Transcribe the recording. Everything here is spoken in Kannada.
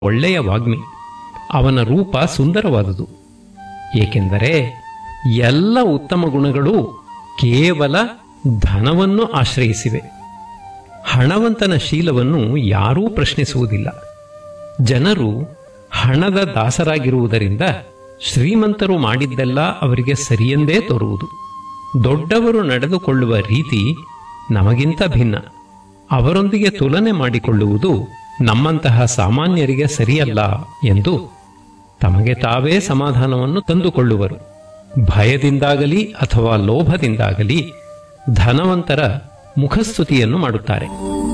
ಒಳ್ಳೆಯ ವಾಗ್ಮಿ ಅವನ ರೂಪ ಸುಂದರವಾದುದು ಏಕೆಂದರೆ ಎಲ್ಲ ಉತ್ತಮ ಗುಣಗಳು ಕೇವಲ ಧನವನ್ನು ಆಶ್ರಯಿಸಿವೆ ಹಣವಂತನ ಶೀಲವನ್ನು ಯಾರೂ ಪ್ರಶ್ನಿಸುವುದಿಲ್ಲ ಜನರು ಹಣದ ದಾಸರಾಗಿರುವುದರಿಂದ ಶ್ರೀಮಂತರು ಮಾಡಿದ್ದೆಲ್ಲ ಅವರಿಗೆ ಸರಿಯೆಂದೇ ತೋರುವುದು ದೊಡ್ಡವರು ನಡೆದುಕೊಳ್ಳುವ ರೀತಿ ನಮಗಿಂತ ಭಿನ್ನ ಅವರೊಂದಿಗೆ ತುಲನೆ ಮಾಡಿಕೊಳ್ಳುವುದು ನಮ್ಮಂತಹ ಸಾಮಾನ್ಯರಿಗೆ ಸರಿಯಲ್ಲ ಎಂದು ತಮಗೆ ತಾವೇ ಸಮಾಧಾನವನ್ನು ತಂದುಕೊಳ್ಳುವರು ಭಯದಿಂದಾಗಲಿ ಅಥವಾ ಲೋಭದಿಂದಾಗಲಿ ಧನವಂತರ ಮುಖಸ್ತುತಿಯನ್ನು ಮಾಡುತ್ತಾರೆ